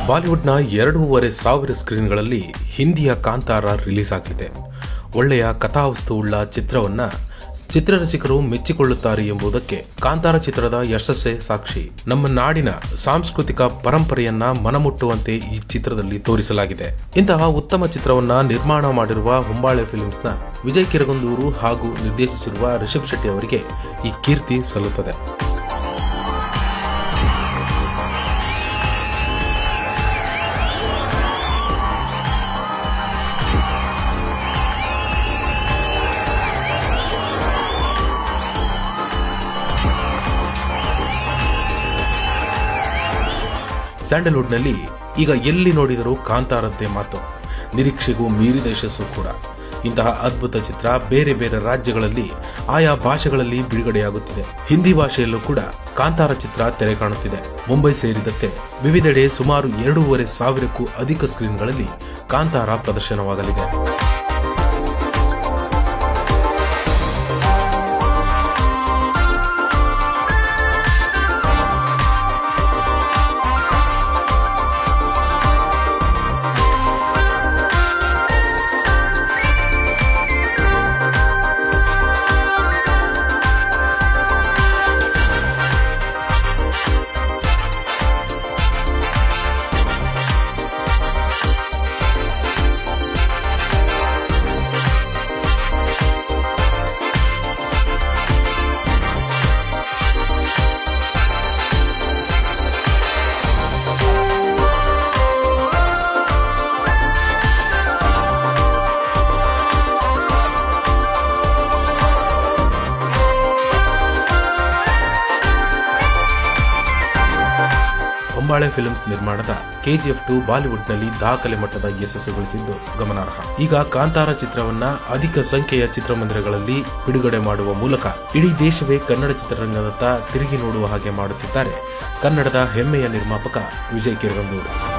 ಬಾಲಿವುಡ್ನ ಎರಡೂವರೆ ಸಾವಿರ ಸ್ಕ್ರೀನ್ಗಳಲ್ಲಿ ಹಿಂದಿಯ ಕಾಂತಾರ ರಿಲೀಸ್ ಆಗಲಿದೆ ಒಳ್ಳೆಯ ಕಥಾವಸ್ತುವುಳ್ಳ ಚಿತ್ರವನ್ನ ಚಿತ್ರರಸಿಕರು ಮೆಚ್ಚಿಕೊಳ್ಳುತ್ತಾರೆ ಎಂಬುದಕ್ಕೆ ಕಾಂತಾರ ಚಿತ್ರದ ಯಶಸ್ಸೇ ಸಾಕ್ಷಿ ನಮ್ಮ ನಾಡಿನ ಸಾಂಸ್ಕೃತಿಕ ಪರಂಪರೆಯನ್ನ ಮನಮುಟ್ಟುವಂತೆ ಈ ಚಿತ್ರದಲ್ಲಿ ತೋರಿಸಲಾಗಿದೆ ಇಂತಹ ಉತ್ತಮ ಚಿತ್ರವನ್ನ ನಿರ್ಮಾಣ ಮಾಡಿರುವ ಹೊಂಬಾಳೆ ಫಿಲ್ಮ್ಸ್ನ ವಿಜಯ್ ಕಿರಗಂದೂರು ಹಾಗೂ ನಿರ್ದೇಶಿಸಿರುವ ರಿಷಬ್ ಶೆಟ್ಟಿ ಅವರಿಗೆ ಈ ಕೀರ್ತಿ ಸಲ್ಲುತ್ತದೆ ಸ್ಯಾಂಡಲ್ವುಡ್ನಲ್ಲಿ ಈಗ ಎಲ್ಲಿ ನೋಡಿದರೂ ಕಾಂತಾರದ್ದೇ ಮಾತು ನಿರೀಕ್ಷೆಗೂ ಮೀರಿದ ಯಶಸ್ಸು ಕೂಡ ಇಂತಹ ಅದ್ಭುತ ಚಿತ್ರ ಬೇರೆ ಬೇರೆ ರಾಜ್ಯಗಳಲ್ಲಿ ಆಯಾ ಭಾಷೆಗಳಲ್ಲಿ ಬಿಡುಗಡೆಯಾಗುತ್ತಿದೆ ಹಿಂದಿ ಭಾಷೆಯಲ್ಲೂ ಕೂಡ ಕಾಂತಾರ ಚಿತ್ರ ತೆರೆ ಕಾಣುತ್ತಿದೆ ಮುಂಬೈ ಸೇರಿದಂತೆ ವಿವಿಧೆಡೆ ಸುಮಾರು ಎರಡೂವರೆ ಸಾವಿರಕ್ಕೂ ಅಧಿಕ ಸ್ಕ್ರೀನ್ಗಳಲ್ಲಿ ಕಾಂತಾರ ಪ್ರದರ್ಶನವಾಗಲಿದೆ ಹೊಂಬಾಳೆ ಫಿಲ್ಮ್ಸ್ ನಿರ್ಮಾಣದ ಕೆಜಿಎಫ್ ಟು ಬಾಲಿವುಡ್ನಲ್ಲಿ ದಾಖಲೆ ಮಟ್ಟದ ಯಶಸ್ಸು ಗಳಿಸಿದ್ದು ಗಮನಾರ್ಹ ಈಗ ಕಾಂತಾರ ಚಿತ್ರವನ್ನ ಅಧಿಕ ಸಂಖ್ಯೆಯ ಚಿತ್ರಮಂದಿರಗಳಲ್ಲಿ ಬಿಡುಗಡೆ ಮಾಡುವ ಮೂಲಕ ಇಡೀ ದೇಶವೇ ಕನ್ನಡ ಚಿತ್ರರಂಗದತ್ತ ತಿರುಗಿ ನೋಡುವ ಹಾಗೆ ಮಾಡುತ್ತಿದ್ದಾರೆ ಕನ್ನಡದ ಹೆಮ್ಮೆಯ ನಿರ್ಮಾಪಕ ವಿಜಯ್ ಕಿರಗಂದೂರು